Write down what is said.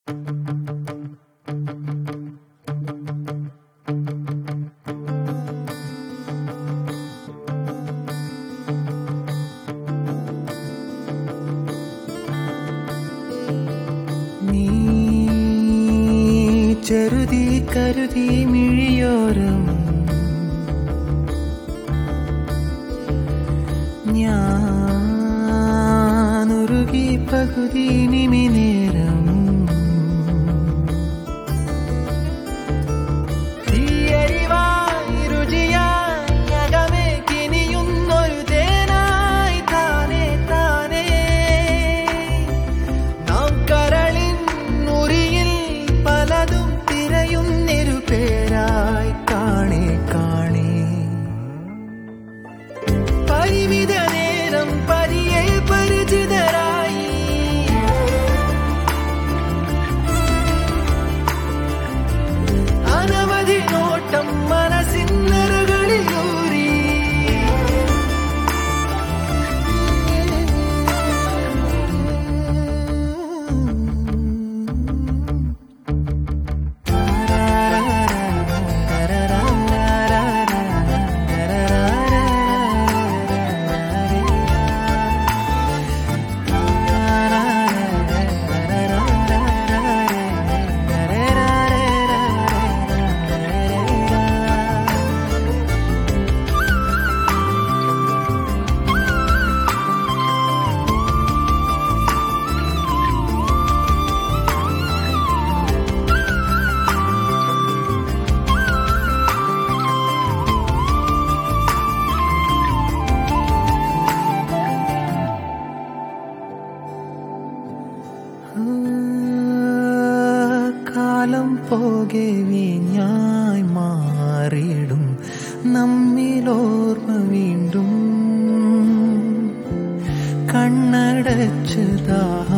നീ ചെറുതി കരുതി മിഴിയോരം ഞാനുരുകി പകുതി നിമിനേരം തീയരിവായി രുചിയായി അകമേ കിനിയുന്നൊരു തേനായി താനേ താനേ നാം കരളിൻ മുറിയിൽ പലതും തിരയുന്നൊരു പേരായി കാണേ കാണേ പരിമിത നേരം പരിയെ പരിചിതരായി അനവധി നോട്ടം മനസ്സിന്നറുകളിൽ ഊരി കാലം പോകെ വീഞ്ഞായി മാറിയിടും നമ്മിലോർമ്മ വീണ്ടും കണ്ണടച്ച് ദാഹ